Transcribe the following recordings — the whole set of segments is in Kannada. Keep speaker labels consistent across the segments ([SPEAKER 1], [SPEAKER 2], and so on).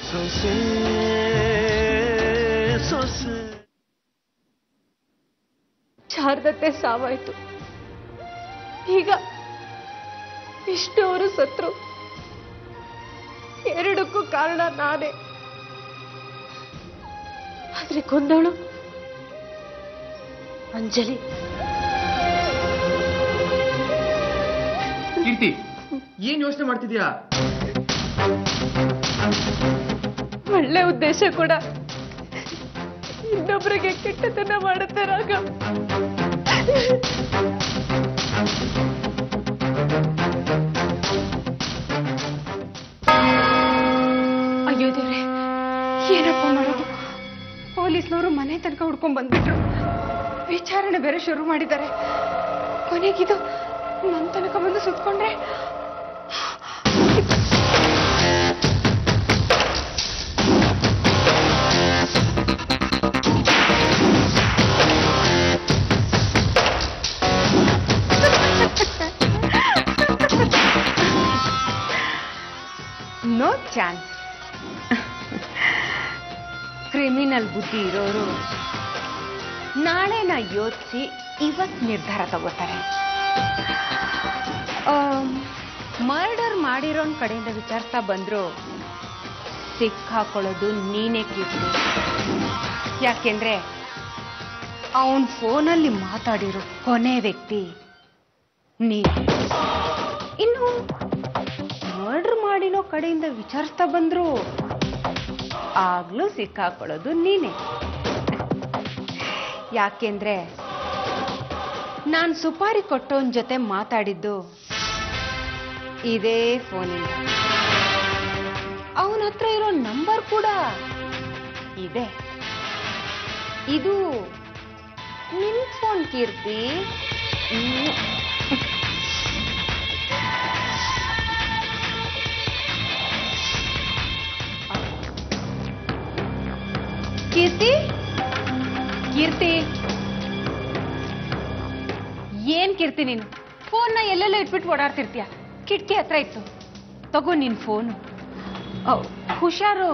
[SPEAKER 1] ಸೊಸೆ ಸೊಸೆ
[SPEAKER 2] ಶಾರದತ್ತೆ ಸಾವಾಯ್ತು ಈಗ ವಿಷ್ಣು ಅವರು ಸತ್ರು ಎರಡಕ್ಕೂ ಕಾರಣ ನಾನೇ ಆದ್ರೆ ಕೊಂದವಳು ಅಂಜಲಿ
[SPEAKER 3] ಕೀರ್ತಿ ಏನ್ ಯೋಚನೆ ಮಾಡ್ತಿದ್ಯಾ
[SPEAKER 2] ಒಳ್ಳೆ ಉದ್ದೇಶ ಕೂಡ ಇನ್ನೊಬ್ಬರಿಗೆ ಕೆಟ್ಟತನ ಮಾಡುತ್ತೆ ರಾಗ ಅಯ್ಯೋ ದೇವ್ರೆ ಏನಪ್ಪ ಮಾಡೋದು ಪೊಲೀಸ್ನವರು ಮನೆ ತನಕ ಹುಡ್ಕೊಂಡ್ ಬಂದ್ಬಿಟ್ರು ವಿಚಾರಣೆ ಬೇರೆ ಶುರು ಮಾಡಿದ್ದಾರೆ ಕೊನೆಗಿದು ನನ್ನ ತನಕ ಬಂದು ಸುತ್ಕೊಂಡ್ರೆ
[SPEAKER 4] ನೋ ಚಾನ್ಸ್ ಕ್ರಿಮಿನಲ್ ಬುದ್ಧಿ ಇರೋರು ನಾಳೆನ ಯೋಚಿಸಿ ಇವತ್ ನಿರ್ಧಾರ ತಗೋತಾರೆ ಮರ್ಡರ್ ಮಾಡಿರೋನ್ ಕಡೆಯಿಂದ ವಿಚಾರಿಸ್ತಾ ಬಂದ್ರು ಸಿಕ್ಕಾಕೊಳ್ಳೋದು ನೀನೇ ಕೀರ್ತಿ ಯಾಕೆಂದ್ರೆ ಅವನ್ ಫೋನಲ್ಲಿ ಮಾತಾಡಿರೋ ಕೊನೆ ವ್ಯಕ್ತಿ ನೀ ಇನ್ನು ಮರ್ಡರ್ ಮಾಡಿರೋ ಕಡೆಯಿಂದ ವಿಚಾರಿಸ್ತಾ ಬಂದ್ರು ಆಗ್ಲೂ ಸಿಕ್ಕಾಕೊಳ್ಳೋದು ನೀನೆ ಯಾಕೆಂದ್ರೆ ನಾನ್ ಸುಪಾರಿ ಕೊಟ್ಟವನ್ ಜೊತೆ ಮಾತಾಡಿದ್ದು ಇದೇ ಫೋನಿಂದ ಅವನ ಹತ್ರ ಇರೋ ನಂಬರ್ ಕೂಡ ಇದೆ ಇದು ನಿನ್ ಫೋನ್ ಕೀರ್ತಿ ಹ್ಮ್. ಕೀರ್ತಿ ಕೀರ್ತಿ ಏನ್ ಕೀರ್ತಿ ನೀನು ಫೋನ್ನ ಎಲ್ಲೆಲ್ಲ ಇಟ್ಬಿಟ್ಟು ಓಡಾಡ್ತಿರ್ತೀಯ ಕಿಟಕಿ ಹತ್ರ ಇತ್ತು ತಗೋ ನಿನ್ ಫೋನು ಔ, ಹುಷಾರು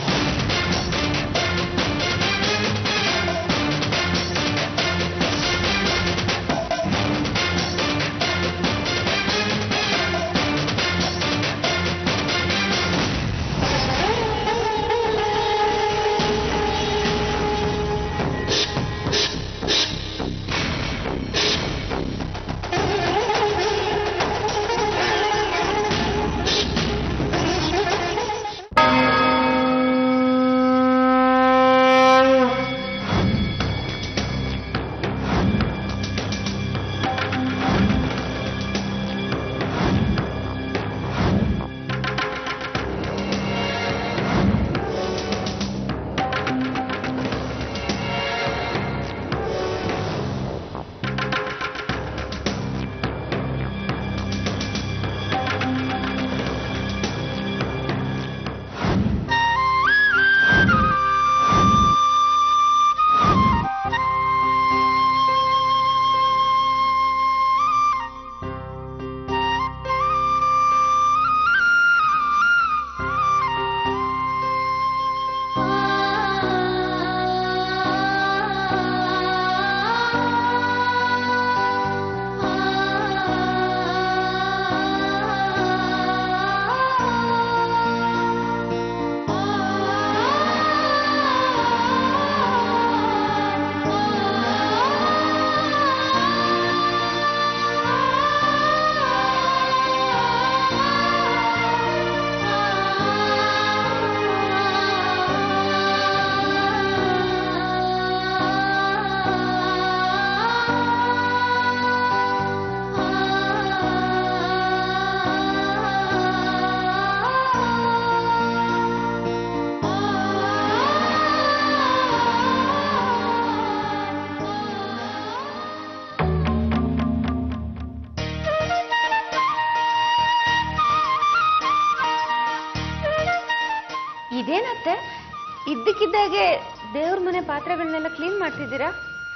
[SPEAKER 4] ಇದೇನತ್ತೆ ಇದ್ದಕ್ಕಿದ್ದಾಗೆ ದೇವ್ರ ಮನೆ ಪಾತ್ರೆಗಳನ್ನೆಲ್ಲ ಕ್ಲೀನ್ ಮಾಡ್ತಿದ್ದೀರಾ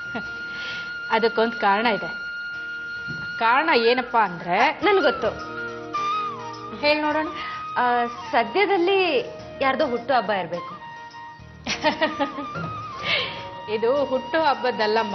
[SPEAKER 2] ಅದಕ್ಕೊಂದು ಕಾರಣ ಇದೆ ಕಾರಣ ಏನಪ್ಪಾ ಅಂದ್ರೆ
[SPEAKER 4] ನನ್ಗೆ ಗೊತ್ತು
[SPEAKER 2] ಹೇಳಿ ನೋಡೋಣ
[SPEAKER 4] ಆ, ಸದ್ಯದಲ್ಲಿ ಯಾರ್ದೋ ಹುಟ್ಟು ಹಬ್ಬ ಇರಬೇಕು
[SPEAKER 1] ಇದು ಹುಟ್ಟು ಹಬ್ಬದಲ್ಲಮ್ಮ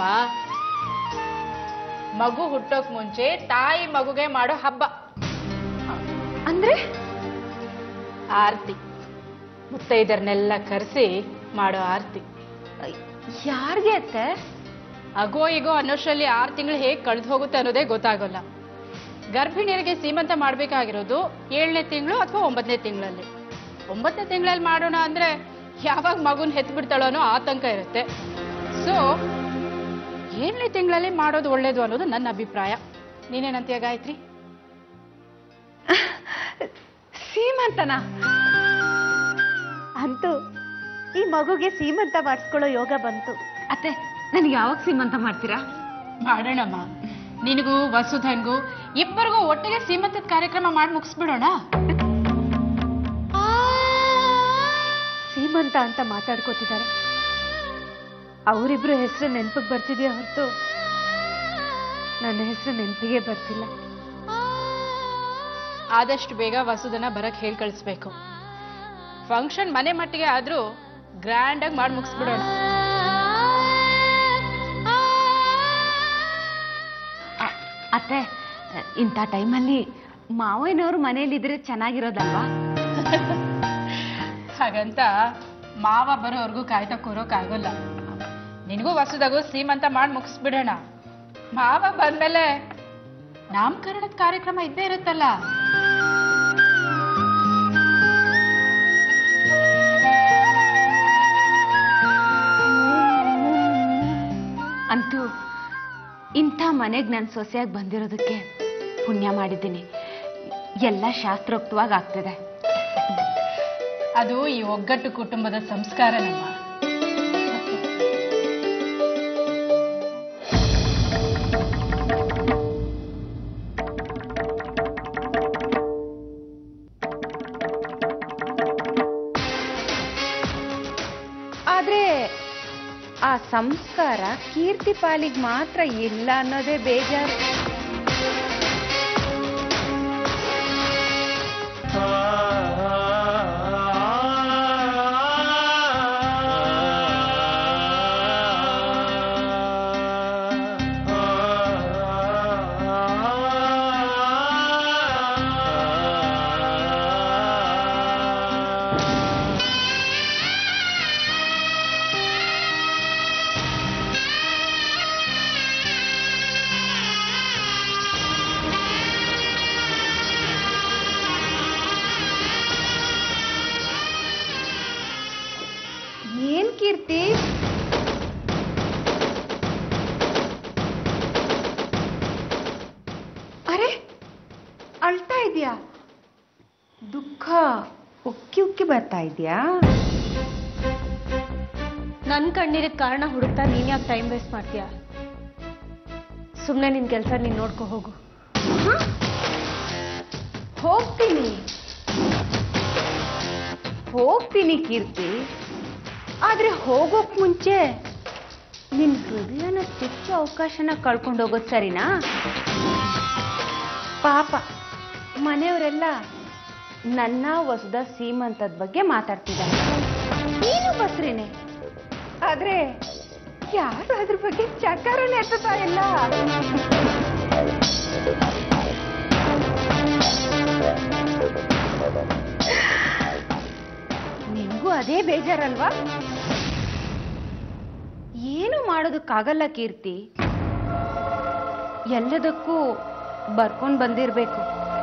[SPEAKER 1] ಮಗು ಹುಟ್ಟೋಕ್ ಮುಂಚೆ ತಾಯಿ ಮಗುಗೆ ಮಾಡೋ ಹಬ್ಬ
[SPEAKER 2] ಅಂದ್ರೆ
[SPEAKER 1] ಆರತಿ ಮುತ್ತೈದರ್ನೆಲ್ಲ ಕರೆಸಿ ಮಾಡೋ ಆರತಿ
[SPEAKER 4] ಯಾರಿಗೆ ಅತ್ತೆ
[SPEAKER 1] ಅಗೋ ಈಗೋ ಅನ್ನೋಷ್ಟರಲ್ಲಿ ಆರು ತಿಂಗಳು ಹೇಗೆ ಕಳೆದು ಹೋಗುತ್ತೆ ಅನ್ನೋದೇ ಗೊತ್ತಾಗೋಲ್ಲ ಗರ್ಭಿಣಿಯರಿಗೆ ಸೀಮಂತ ಮಾಡಬೇಕಾಗಿರೋದು ಏಳನೇ ತಿಂಗಳು ಅಥವಾ ಒಂಬತ್ತನೇ ತಿಂಗಳಲ್ಲಿ ಒಂಬತ್ತನೇ ತಿಂಗಳಲ್ಲಿ ಮಾಡೋಣ ಅಂದ್ರೆ ಯಾವಾಗ ಮಗುನ ಹೆತ್ತು ಬಿಡ್ತಾಳೋ ಅನ್ನೋ ಆತಂಕ ಇರುತ್ತೆ ಸೊ ಏಳನೇ ತಿಂಗಳಲ್ಲಿ ಮಾಡೋದು ಒಳ್ಳೇದು ಅನ್ನೋದು ನನ್ನ ಅಭಿಪ್ರಾಯ ನೀನೇನಂತೀಯ ಗಾಯತ್ರಿ
[SPEAKER 2] ಸೀಮಂತನ
[SPEAKER 5] ಅಂತೂ ಈ ಮಗುಗೆ ಸೀಮಂತ ಮಾಡಿಸ್ಕೊಳ್ಳೋ ಯೋಗ ಬಂತು
[SPEAKER 4] ಅತ್ತೆ ನನಗೆ ಯಾವಾಗ ಸೀಮಂತ ಮಾಡ್ತೀರಾ
[SPEAKER 1] ಮಾಡೋಣಮ್ಮ ನಿನಗೂ ವಸುಧನ್ಗೂ ಇಬ್ಬರಿಗೂ ಒಟ್ಟಿಗೆ ಸೀಮಂತದ ಕಾರ್ಯಕ್ರಮ ಮಾಡಿ ಮುಗಿಸ್ಬಿಡೋಣ
[SPEAKER 5] ಸೀಮಂತ ಅಂತ ಮಾತಾಡ್ಕೋತಿದ್ದಾರೆ ಅವರಿಬ್ರು ಹೆಸರು ನೆನ್ಪಿಗೆ ಬರ್ತಿದೆಯಾ ಹೊರತು ನನ್ನ ಹೆಸರು ನೆನಪಿಗೆ ಬರ್ತಿಲ್ಲ
[SPEAKER 1] ಆದಷ್ಟು ಬೇಗ ವಸುದನ ಬರಕ್ ಹೇಳಿ ಕಳಿಸ್ಬೇಕು ಫಂಕ್ಷನ್ ಮನೆ ಮಟ್ಟಿಗೆ ಆದ್ರೂ ಗ್ರ್ಯಾಂಡ್ ಆಗಿ ಮಾಡಿ ಮುಗಿಸ್ಬಿಡೋಣ
[SPEAKER 4] ಅ- ಅತ್ತೆ ಇಂಥ ಟೈಮಲ್ಲಿ ಮಾವಯ್ಯನವರು ಮನೇಲಿದ್ರೆ ಚೆನ್ನಾಗಿರೋದಲ್ವಾ
[SPEAKER 1] ಹಾಗಂತ ಮಾವ ಬರೋವರೆಗೂ ಕಾಯ್ತಾ ಕೂರೋಕ್ಕಾಗಲ್ಲ ನಿನಗೂ ವಸುದಾಗೂ ಸೀಮಂತ ಮಾಡಿ ಮುಗಿಸ್ಬಿಡೋಣ ಮಾವ ಬಂದ್ಮೇಲೆ ನಾಮಕರಣದ ಕಾರ್ಯಕ್ರಮ ಇದ್ದೇ ಇರುತ್ತಲ್ಲ
[SPEAKER 4] ಅಂತೂ ಇಂಥ ಮನೆಗೆ ನಾನು ಸೊಸೆಯಾಗಿ ಬಂದಿರೋದಕ್ಕೆ ಪುಣ್ಯ ಮಾಡಿದ್ದೀನಿ ಎಲ್ಲ ಶಾಸ್ತ್ರೋಕ್ತವಾಗಿ ಆಗ್ತಿದೆ
[SPEAKER 1] ಅದು ಈ ಒಗ್ಗಟ್ಟು ಕುಟುಂಬದ ಸಂಸ್ಕಾರ ನಮ್ಮ
[SPEAKER 2] ಆದ್ರೆ ಆ ಸಂಸ್ಕಾರ ಕೀರ್ತಿ ಪಾಲಿಗೆ ಮಾತ್ರ ಇಲ್ಲ ಅನ್ನೋದೇ ಬೇಜಾರು ಏನ್ ಕೀರ್ತಿ ಅರೆ ಅಳ್ತಾ ಇದೆಯಾ ದುಃಖ ಉಕ್ಕಿ ಉಕ್ಕಿ ಬರ್ತಾ ಇದೆಯಾ
[SPEAKER 5] ನನ್ನ ಕಣ್ಣೀರಿಗೆ ಕಾರಣ ಹುಡುಕ್ತಾ ನೀನ್ ಯಾಕೆ ಟೈಮ್ ವೇಸ್ಟ್ ಮಾಡ್ತೀಯ ಸುಮ್ಮನೆ ನಿನ್ ಕೆಲಸ ನೀನ್ ನೋಡ್ಕೊ ಹೋಗು
[SPEAKER 2] ಹೋಗ್ತೀನಿ ಹೋಗ್ತೀನಿ ಕೀರ್ತಿ ಆದ್ರೆ ಹೋಗೋಕ್ ಮುಂಚೆ ನಿನ್ ಹೃದಯನ ಚುಚ್ಚೋ ಅವಕಾಶನ ಕಳ್ಕೊಂಡು ಹೋಗೋದು ಸರಿನಾ ಪಾಪ ಮನೆಯವರೆಲ್ಲ ನನ್ನ ಹೊಸದ ಸೀಮಂತದ ಬಗ್ಗೆ ಮಾತಾಡ್ತಿದ್ದಾರೆ ನೀನು ಬಸ್ರೇನೆ ಆದ್ರೆ ಯಾರು ಅದ್ರ ಬಗ್ಗೆ ಚಕಾರನೇ ಎತ್ತುತ್ತಾ ಇಲ್ಲ ನಿನ್ಗೂ ಅದೇ ಬೇಜಾರಲ್ವಾ ಏನು ಮಾಡೋದಕ್ಕಾಗಲ್ಲ ಕೀರ್ತಿ ಎಲ್ಲದಕ್ಕೂ ಬರ್ಕೊಂಡ್ ಬಂದಿರ್ಬೇಕು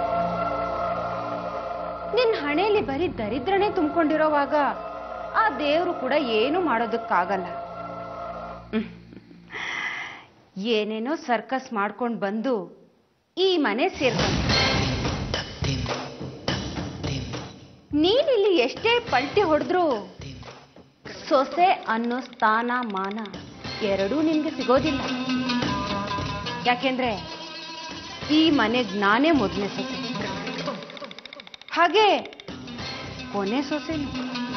[SPEAKER 2] ನಿನ್ ಹಣೆಯಲ್ಲಿ ಬರೀ ದರಿದ್ರನೇ ತುಂಬಿಕೊಂಡಿರೋವಾಗ ಆ ದೇವ್ರು ಕೂಡ ಏನು ಮಾಡೋದಕ್ಕಾಗಲ್ಲ ಹ್ಮ್. ಏನೇನೋ ಸರ್ಕಸ್ ಮಾಡ್ಕೊಂಡು ಬಂದು ಈ ಮನೆ ಸೇರ್ಕೊಂಡು ನೀನಿಲ್ಲಿ ಎಷ್ಟೇ ಪಲ್ಟಿ ಹೊಡೆದ್ರು ಸೊಸೆ ಅನ್ನೋ ಸ್ಥಾನ ಮಾನ ಎರಡೂ ನಿನ್ಗೆ ಸಿಗೋದಿಲ್ಲ ಯಾಕೆಂದ್ರೆ ಈ ಮನೆಗ್ ನಾನೇ ಮೊದಲನೇ ಸೊಸೆ ಹಾಗೆ ಕೊನೆ ಸೊಸೆನು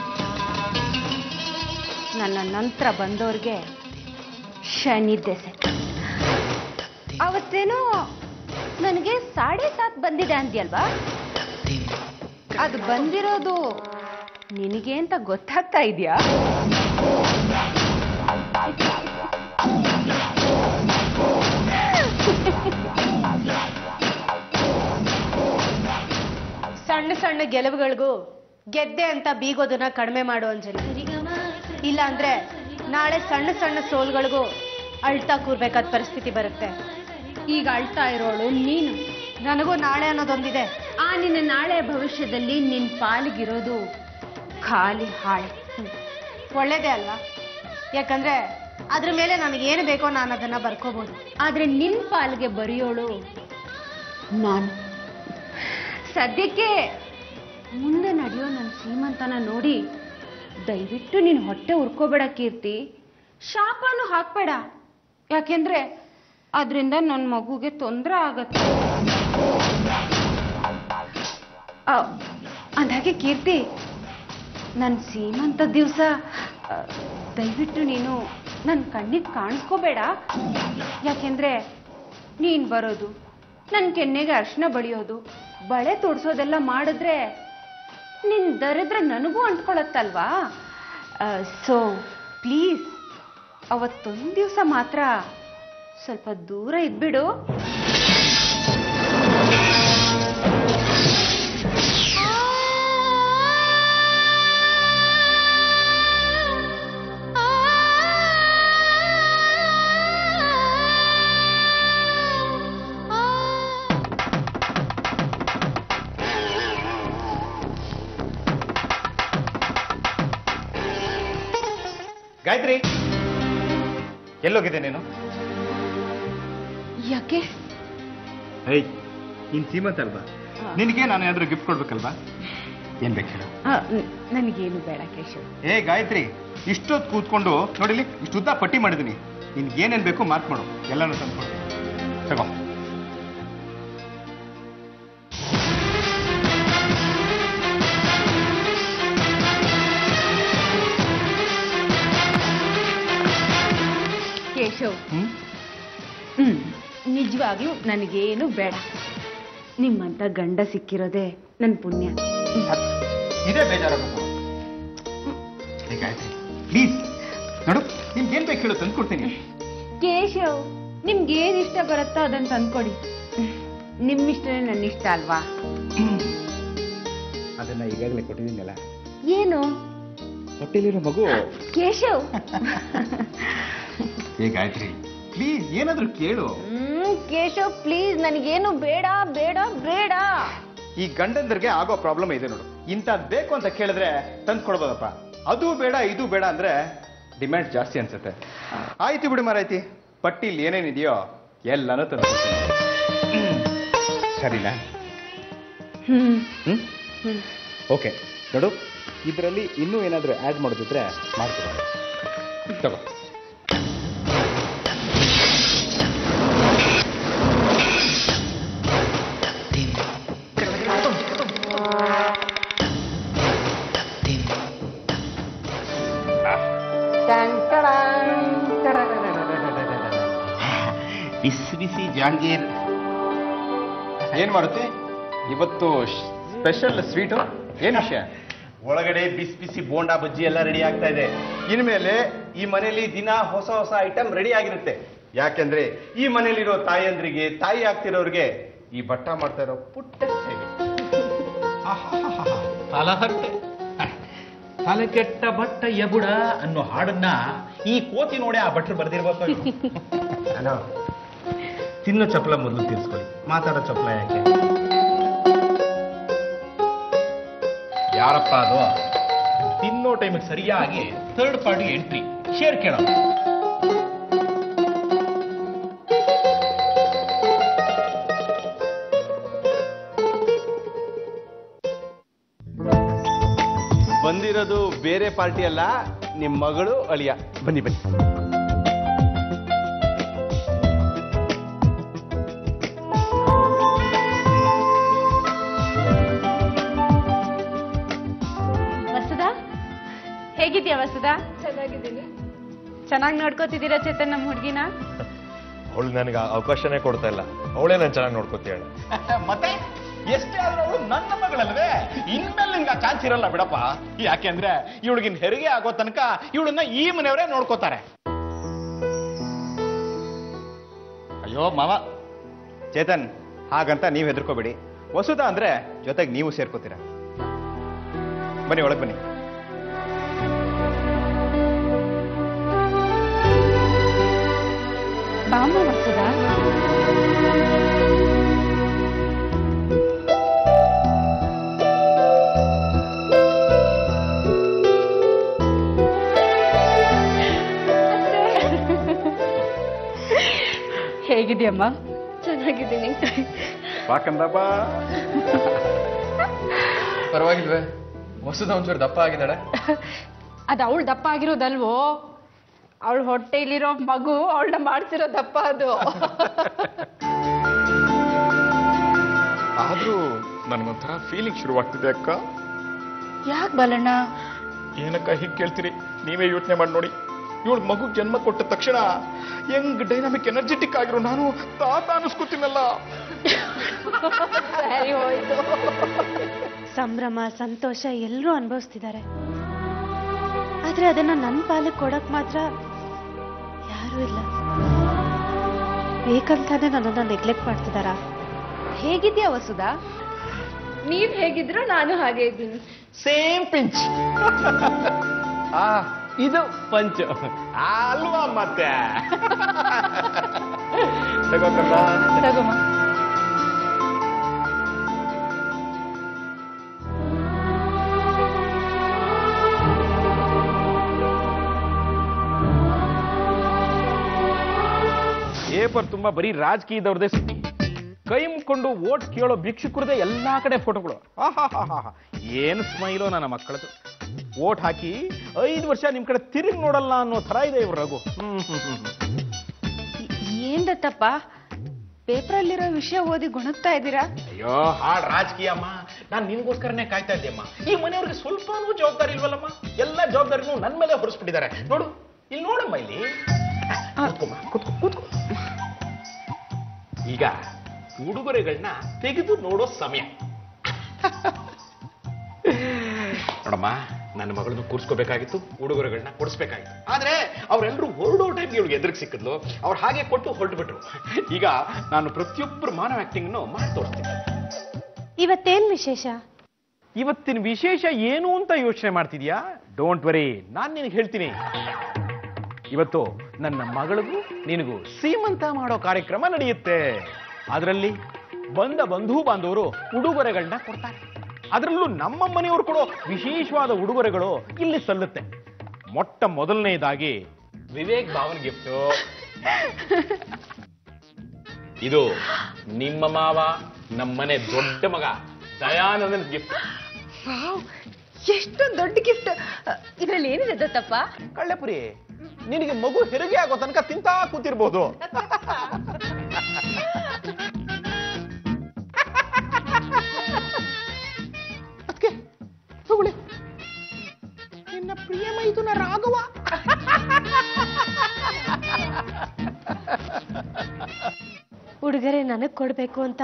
[SPEAKER 2] ನನ್ನ ನಂತರ ಬಂದವ್ರಿಗೆ ಶನಿ ದೆಸೆ ಅವತ್ತೇನೋ ನನಗೆ ಸಾಡೆ ಸಾತ್ ಬಂದಿದೆ ಅಂದ್ಯಲ್ವಾ ಅದು ಬಂದಿರೋದು
[SPEAKER 4] ನಿನಗೆ ಅಂತ ಗೊತ್ತಾಗ್ತಾ ಇದೆಯಾ
[SPEAKER 5] ಸಣ್ಣ ಸಣ್ಣ ಗೆಲುವುಗಳಿಗೂ ಗೆದ್ದೆ ಅಂತ ಬೀಗೋದನ್ನ ಕಡಿಮೆ ಮಾಡು ಅಂಜಲಿ ಇಲ್ಲ ಅಂದ್ರೆ ನಾಳೆ ಸಣ್ಣ ಸಣ್ಣ ಸೋಲ್ಗಳಿಗೂ ಅಳ್ತಾ ಕೂರ್ಬೇಕಾದ ಪರಿಸ್ಥಿತಿ ಬರುತ್ತೆ
[SPEAKER 4] ಈಗ ಅಳ್ತಾ ಇರೋಳು ನೀನು
[SPEAKER 5] ನನಗೂ ನಾಳೆ ಅನ್ನೋದೊಂದಿದೆ
[SPEAKER 4] ಆ ನಿನ್ನ ನಾಳೆ ಭವಿಷ್ಯದಲ್ಲಿ ನಿನ್ ಪಾಲಿಗಿರೋದು ಖಾಲಿ ಹಾಳೆ
[SPEAKER 5] ಹ್ಮ್. ಒಳ್ಳೇದೇ ಅಲ್ವಾ ಯಾಕಂದ್ರೆ ಅದ್ರ ಮೇಲೆ ನನಗೇನು ಬೇಕೋ ನಾನು ಅದನ್ನ ಬರ್ಕೋಬಹುದು
[SPEAKER 4] ಆದ್ರೆ ನಿನ್ ಪಾಲಿಗೆ ಬರೆಯೋಳು ನಾನು ಸದ್ಯಕ್ಕೆ ಮುಂದೆ ನಡೆಯೋ ನನ್ನ ಸೀಮಂತನ ನೋಡಿ ದಯವಿಟ್ಟು ನೀನು ಹೊಟ್ಟೆ ಉರ್ಕೋಬೇಡ ಕೀರ್ತಿ ಶಾಪನು ಹಾಕ್ಬೇಡ ಯಾಕೆಂದ್ರೆ ಅದರಿಂದ ನನ್ನ ಮಗುಗೆ ತೊಂದರೆ ಆಗತ್ತೆ ಆ, ಅಂದಾಗೆ ಕೀರ್ತಿ ನನ್ನ ಸೀಮಂತ ದಿವಸ ದಯವಿಟ್ಟು ನೀನು ನನ್ನ ಕಣ್ಣಿಗೆ ಕಾಣಿಸ್ಕೋಬೇಡ ಯಾಕೆಂದ್ರೆ ನೀನ್ ಬರೋದು ನನ್ನ ಕೆನ್ನೆಗೆ ಅರ್ಶಿನ ಬಳಿಯೋದು ಬಳೆ ತೊಡ್ಸೋದೆಲ್ಲ ಮಾಡಿದ್ರೆ ನಿನ್ ದರಿದ್ರ ನನಗೂ ಅಂಟ್ಕೊಳತ್ತಲ್ವಾ ಸೊ ಪ್ಲೀಸ್ ಅವತ್ತೊಂದು ದಿವಸ ಮಾತ್ರ ಸ್ವಲ್ಪ ದೂರ ಇದ್ಬಿಡು
[SPEAKER 6] ಗಾಯತ್ರಿ ಎಲ್ಲೋಗಿದೆ ನೀನು
[SPEAKER 4] ಯಾಕೆ
[SPEAKER 6] ಐ ನೀನ್ ಸೀಮಂತ ಅಲ್ವಾ ನಿನಗೆ ನಾನು ಏನಾದ್ರೂ ಗಿಫ್ಟ್ ಕೊಡ್ಬೇಕಲ್ವಾ ಏನ್ ಬೇಕು ಹೇಳು
[SPEAKER 4] ನನಗೇನು ಬೇಡ ಕೇಶವ್
[SPEAKER 6] ಏ ಗಾಯತ್ರಿ ಇಷ್ಟೊತ್ತು ಕೂತ್ಕೊಂಡು ನೋಡಿಲಿ ಇಷ್ಟು ಉದ್ದ ಪಟ್ಟಿ ಮಾಡಿದ್ದೀನಿ ನಿನ್ಗೆ ಏನೇನ್ ಬೇಕು ಮಾರ್ಕ್ ಮಾಡು ಎಲ್ಲಾನು ತಂದ್ಕೊಡ್ತೀನಿ ತಗೋ
[SPEAKER 4] ಕೇಶವ್
[SPEAKER 6] ಹ್ಮ್
[SPEAKER 4] ಹ್ಮ್ ನಿಜವಾಗ್ಲೂ ನನಗೇನು ಬೇಡ ನಿಮ್ಮಂತ ಗಂಡ ಸಿಕ್ಕಿರೋದೇ ನನ್ನ ಪುಣ್ಯ
[SPEAKER 6] ಇದೇ ಬೇಜಾರಾಗಬೇಕು ಏ ಗಾಯತ್ರಿ ಪ್ಲೀಸ್ ನೋಡು ನಿಮ್ಗೆ ಏನ್ ಬೇಕು ಹೇಳು ತಂದ್ಕೊಡ್ತೀನಿ
[SPEAKER 4] ಕೇಶವ್ ನಿಮ್ಗೆ ಏನ್ ಇಷ್ಟ ಬರುತ್ತೋ ಅದನ್ನ ತಂದ್ಕೊಡಿ ನಿಮ್ಮ ಇಷ್ಟನೇ ನನ್ನ ಇಷ್ಟ ಅಲ್ವಾ
[SPEAKER 6] ಅದನ್ನ ಈಗಾಗಲೇ ಕೊಟ್ಟಿದ್ದೀನಲ್ಲ
[SPEAKER 4] ಏನು
[SPEAKER 6] ಹೊಟ್ಟೆಲಿರೋ ಮಗು
[SPEAKER 4] ಕೇಶವ್
[SPEAKER 6] ಏ ಗಾಯತ್ರಿ ಪ್ಲೀಸ್ ಏನಾದ್ರೂ ಕೇಳು
[SPEAKER 4] ಹ್ಮ್ ಕೇಶವ್ ಪ್ಲೀಸ್ ನನಗೇನು ಬೇಡ ಬೇಡ ಬೇಡ
[SPEAKER 6] ಈ ಗಂಡಂದ್ರಿಗೆ ಆಗೋ ಪ್ರಾಬ್ಲಮ್ ಇದೆ ನೋಡು ಇಂಥದ್ ಬೇಕು ಅಂತ ಕೇಳಿದ್ರೆ ತಂದು ಕೊಡ್ಬೋದಪ್ಪ ಅದು ಬೇಡ ಇದು ಬೇಡ ಅಂದ್ರೆ ಡಿಮ್ಯಾಂಡ್ ಜಾಸ್ತಿ ಅನ್ಸುತ್ತೆ ಆಯ್ತು ಬಿಡು ಮಾರಾಯ್ತಿ ಪಟ್ಟಿಲಿ ಏನೇನಿದೆಯೋ ಎಲ್ಲಾನು ತಂದು ಸರಿನಾ
[SPEAKER 4] ಹ್ಮ್
[SPEAKER 6] ಹ್ಮ್ ಓಕೆ ನೋಡು ಇದರಲ್ಲಿ ಇನ್ನೂ ಏನಾದರೂ ಆ್ಯಡ್ ಮಾಡೋದಿದ್ರೆ ಮಾಡ್ತೀವಿ ತಗೋ
[SPEAKER 3] ಬಿಸಿ ಬಿಸಿ ಜಾಂಗೀರ್
[SPEAKER 6] ಏನ್ ಮಾಡುತ್ತೆ ಇವತ್ತು ಸ್ಪೆಷಲ್ ಸ್ವೀಟು ಏನ್ ವಿಷಯ
[SPEAKER 3] ಒಳಗಡೆ ಬಿಸಿ ಬಿಸಿ ಬೋಂಡಾ ಬಜ್ಜಿ ಎಲ್ಲ ರೆಡಿ ಆಗ್ತಾ ಇದೆ ಇನ್ಮೇಲೆ ಈ ಮನೆಯಲ್ಲಿ ದಿನ ಹೊಸ ಹೊಸ ಐಟಮ್ ರೆಡಿ ಆಗಿರುತ್ತೆ ಯಾಕೆಂದ್ರೆ ಈ ಮನೆಯಲ್ಲಿರೋ ತಾಯಿಯಂದ್ರಿಗೆ ತಾಯಿ ಆಗ್ತಿರೋರಿಗೆ ಈ ಭಟ್ಟ ಮಾಡ್ತಾ ಇರೋ ಪುಟ್ಟ ಸೇವೆ
[SPEAKER 7] ತಲಹಟ್ಟೆ ತಲೆಕೆಟ್ಟ ಬಟ್ಟ ಎಬುಡ ಅನ್ನೋ ಹಾಡನ್ನ ಈ ಕೋತಿ ನೋಡಿ ಆ ಭಟ್ರು ಬರ್ದಿರ್ಬೇಕು
[SPEAKER 3] ಅಲೋ ತಿನ್ನೋ ಚಪ್ಪಲ ಮೊದಲು ತಿರ್ಸ್ಕೊಳ್ಳಿ ಮಾತಾಡೋ ಚಪ್ಪಲ ಯಾಕೆ
[SPEAKER 7] ಯಾರಪ್ಪ ಅದು ತಿನ್ನೋ ಟೈಮಿಗೆ ಸರಿಯಾಗಿ ಥರ್ಡ್ ಪಾರ್ಟಿ ಎಂಟ್ರಿ ಶೇರ್ ಕೇಳೋ
[SPEAKER 3] ಬಂದಿರೋದು ಬೇರೆ ಪಾರ್ಟಿ ಅಲ್ಲ ನಿಮ್ ಮಗಳು ಅಳಿಯ ಬನ್ನಿ ಬನ್ನಿ
[SPEAKER 4] ವಸುದ ಹೇಗಿದ್ಯಾ ವಸುದ
[SPEAKER 2] ಚೆನ್ನಾಗಿದ್ದೀನಿ
[SPEAKER 4] ಚೆನ್ನಾಗಿ ನೋಡ್ಕೋತಿದ್ದೀರಾ ಚೇತನ್ ನಮ್ಮ ಹುಡುಗಿನ
[SPEAKER 8] ಅವಳು ನನಗೆ ಅವಕಾಶನೇ ಕೊಡ್ತಾ ಇಲ್ಲ ಅವಳೇ ನಾನು ಚೆನ್ನಾಗಿ ನೋಡ್ಕೊತೀಯಾಳೆ
[SPEAKER 6] ಮತ್ತೆ
[SPEAKER 7] ಎಷ್ಟೇ ಆದ್ರೂ ಅವಳು ನನ್ನ ಮಗಳಲ್ವೇ ಇನ್ಮೇಲೆ ನಿನ್ಗೆ ಆ ಚಾನ್ಸ್ ಇರಲ್ಲ ಬಿಡಪ್ಪ ಯಾಕೆಂದ್ರೆ ಇವಳಿಗಿನ್ ಹೆರಿಗೆ ಆಗೋ ತನಕ ಇವಳನ್ನ ಈ ಮನೆಯವರೇ ನೋಡ್ಕೋತಾರೆ
[SPEAKER 6] ಅಯ್ಯೋ ಮಾವ ಚೇತನ್ ಹಾಗಂತ ನೀವು ಹೆದರ್ಕೋಬೇಡಿ ವಸುದ ಅಂದ್ರೆ ಜೊತೆಗೆ ನೀವು ಸೇರ್ಕೋತೀರಾ ಬನ್ನಿ ಒಳಗೆ ಬನ್ನಿ
[SPEAKER 4] ಬಾಮ ವಸುದ
[SPEAKER 1] ಹೇಗಿದೆಯಮ್ಮ
[SPEAKER 2] ಚೆನ್ನಾಗಿದ್ದೀನಿ
[SPEAKER 6] ಬಾಕಂದಪ್ಪ
[SPEAKER 8] ಪರವಾಗಿಲ್ವೇ ವಸುದ ಒಂಚೂರು ದಪ್ಪ ಆಗಿದ್ದಾಳೆ
[SPEAKER 1] ಅದು ಅವಳು ದಪ್ಪ ಆಗಿರೋದಲ್ವೋ ಅವಳ ಹೊಟ್ಟೆಲಿರೋ ಮಗು ಅವಳನ್ನ ಮಾಡ್ತಿರೋ ದಪ್ಪ ಅದು
[SPEAKER 7] ಆದ್ರೂ ನನ್ಗೊಂಥರ ಫೀಲಿಂಗ್ ಶುರುವಾಗ್ತಿದೆ ಅಕ್ಕ
[SPEAKER 1] ಯಾಕೆ ಬಲಣ್ಣ
[SPEAKER 7] ಏನಕ್ಕ ಹೀಗೆ ಕೇಳ್ತೀರಿ ನೀವೇ ಯೋಚನೆ ಮಾಡಿ ನೋಡಿ ಇವಳು ಮಗು ಜನ್ಮ ಕೊಟ್ಟ ತಕ್ಷಣ ಹೆಂಗ್ ಡೈನಾಮಿಕ್ ಎನರ್ಜೆಟಿಕ್ ಆಗಿರೋ ನಾನು ತಾತ ಅನಿಸ್ಕೊತೀನಲ್ಲ
[SPEAKER 1] ಸರಿ ಹೋಯ್ತು
[SPEAKER 5] ಸಂಭ್ರಮ ಸಂತೋಷ ಎಲ್ಲರೂ ಅನುಭವಿಸ್ತಿದ್ದಾರೆ ಆದ್ರೆ ಅದನ್ನ ನನ್ನ ಪಾಲಿಗೆ ಕೊಡಕ್ ಮಾತ್ರ ಯಾರೂ ಇಲ್ಲ ಬೇಕಂತಾನೆ ನನ್ನನ್ನ ನೆಗ್ಲೆಕ್ಟ್ ಮಾಡ್ತಿದಾರಾ
[SPEAKER 2] ಹೇಗಿದ್ಯಾ ವಸುದ ನೀವ್ ಹೇಗಿದ್ರು ನಾನು ಹಾಗೆ ಇದ್ದೀನಿ
[SPEAKER 7] ಸೇಮ್ ಪಿಂಚ್ ಆ ಇದು ಪಂಚ್ ಅಲ್ವಾ ಮತ್ತೆ ತಗೋತಲ್ಲ
[SPEAKER 1] ತಗೋಮ್ಮ
[SPEAKER 7] ಪೇಪರ್ ತುಂಬಾ ಬರೀ ರಾಜಕೀಯದವ್ರದೇ ಸುದ್ದಿ ಕೈ ಮುಕ್ಕೊಂಡು ಓಟ್ ಕೇಳೋ ಭಿಕ್ಷುಕರದೇ ಎಲ್ಲಾ ಕಡೆ ಫೋಟೋಗಳು ಆಹಾಹಾಹಾ. ಏನ್ ಸ್ಮೈಲೋ ನನ್ನ ಮಕ್ಕಳದು ಓಟ್ ಹಾಕಿ ಐದು ವರ್ಷ ನಿಮ್ ಕಡೆ ತಿರುಗಿ ನೋಡಲ್ಲ ಅನ್ನೋ ತರ ಇದೆ ಇವ್ರ ರಘು ಹ್ಮ್ ಹ್ಮ್ ಹ್ಮ್ ಹ್ಮ್.
[SPEAKER 2] ಏನ್ ದತ್ತಪ್ಪ ಪೇಪರಲ್ಲಿರೋ ವಿಷಯ ಓದಿ ಗುಣಗ್ತಾ ಇದ್ದೀರಾ
[SPEAKER 7] ಅಯ್ಯೋ ಹಾಡ್ ರಾಜಕೀಯ ಅಮ್ಮ ನಾನು ನಿನ್ಗೋಸ್ಕರನೇ ಕಾಯ್ತಾ ಇದ್ದೆ ಅಮ್ಮ ಈ ಮನೆಯವ್ರಿಗೆ ಸ್ವಲ್ಪನೂ ಜವಾಬ್ದಾರಿ ಇಲ್ವಲ್ಲಮ್ಮ ಎಲ್ಲ ಜವಾಬ್ದಾರಿನೂ ನನ್ ಮೇಲೆ ಹೊರಿಸ್ಬಿಟ್ಟಿದ್ದಾರೆ ನೋಡು ಇಲ್ಲಿ ನೋಡಮ್ಮ ಇಲ್ಲಿ ಕೂತ್ಕೊಮ್ಮ ಕೂತ್ಕೊ ಕೂತ್ಕೊ ಈಗ ಉಡುಗೊರೆಗಳನ್ನ ತೆಗೆದು ನೋಡೋ ಸಮಯ ನೋಡಮ್ಮ ನನ್ನ ಮಗಳನ್ನು ಕೂರಿಸ್ಕೋಬೇಕಾಗಿತ್ತು ಉಡುಗೊರೆಗಳನ್ನ ಕೊಡಿಸ್ಬೇಕಾಗಿತ್ತು ಆದ್ರೆ ಅವರೆಲ್ಲರೂ ಹೊರಡೋ ಟೈಮ್ ಇವಳಿಗೆ ಎದುರಿಗೆ ಸಿಕ್ಕಿದ್ಲು ಅವ್ರು ಹಾಗೆ ಕೊಟ್ಟು ಹೊರಟುಬಿಟ್ರು ಈಗ ನಾನು ಪ್ರತಿಯೊಬ್ಬರು ಮಾನವ ಆಕ್ಟಿಂಗ್ ಮಾಡಿ ತೋರಿಸ್ತೀನಿ
[SPEAKER 5] ಇವತ್ತೇನ್ ವಿಶೇಷ
[SPEAKER 7] ಇವತ್ತಿನ ವಿಶೇಷ ಏನು ಅಂತ ಯೋಚನೆ ಮಾಡ್ತಿದ್ಯಾ ಡೋಂಟ್ ವರಿ ನಾನು ನಿನಗೆ ಹೇಳ್ತೀನಿ ಇವತ್ತು ನನ್ನ ಮಗಳಿಗೂ ನಿನಗೂ ಸೀಮಂತ ಮಾಡೋ ಕಾರ್ಯಕ್ರಮ ನಡೆಯುತ್ತೆ ಅದರಲ್ಲಿ ಬಂದ ಬಂಧು ಬಾಂಧವರು ಉಡುಗೊರೆಗಳನ್ನ ಕೊಡ್ತಾರೆ ಅದರಲ್ಲೂ ನಮ್ಮ ಮನೆಯವರು ಕೊಡೋ ವಿಶೇಷವಾದ ಉಡುಗೊರೆಗಳು ಇಲ್ಲಿ ಸಲ್ಲುತ್ತೆ ಮೊಟ್ಟ ಮೊದಲನೇದಾಗಿ ವಿವೇಕ್ ಭಾವನ್ ಗಿಫ್ಟ್ ಇದು ನಿಮ್ಮ ಮಾವ ನಮ್ಮನೆ ದೊಡ್ಡ ಮಗ ದಯಾನಂದನ್ ಗಿಫ್ಟ್
[SPEAKER 2] ಎಷ್ಟೊಂದು ದೊಡ್ಡ ಗಿಫ್ಟ್ ಇದ್ರಲ್ಲಿ ಏನಿದೆ ದತ್ತಪ್ಪ
[SPEAKER 7] ಕಳ್ಳೆಪುರಿ ನಿನಗೆ ಮಗು ಹೆರಿಗೆ ಆಗೋ ತನಕ ತಿಂತಾ ಕೂತಿರ್ಬೋದು ಅದ್ಕೆ ತಗೊಳ್ಳಿ ನಿನ್ನ ಪ್ರಿಯ ಮೈದುನ ರಾಘವ
[SPEAKER 5] ಉಡುಗೊರೆ ನನಗ್ ಕೊಡ್ಬೇಕು ಅಂತ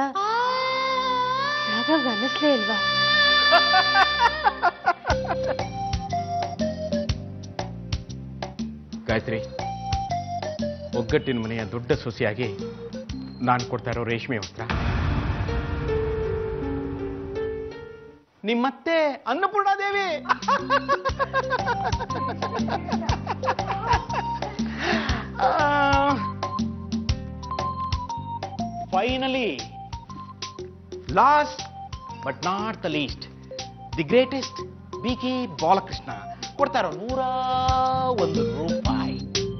[SPEAKER 5] ರಾಘವ್ ಅನ್ನಿಸ್ಲೇ ಇಲ್ವಾ
[SPEAKER 7] ಗಾಯತ್ರಿ ಒಗ್ಗಟ್ಟಿನ ಮನೆಯ ದೊಡ್ಡ ಸೊಸೆಯಾಗಿ ನಾನು ಕೊಡ್ತಾ ಇರೋ ರೇಷ್ಮೆ ವಸ್ತ್ರ ನಿಮ್ಮತ್ತೆ Annapurnadevi finally last but not the least the greatest B K Balakrishna ಕೊಡ್ತಾರೋ ನೂರ ಒಂದು ರೂಪಾಯಿ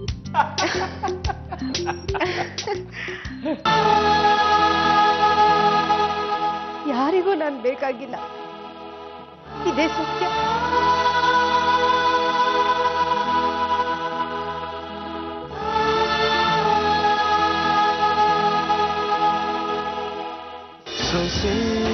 [SPEAKER 2] ಯಾರಿಗೂ ನಾನು ಬೇಕಾಗಿಲ್ಲ ಇದೇ ಸತ್ಯ
[SPEAKER 7] ಸೊಸೆ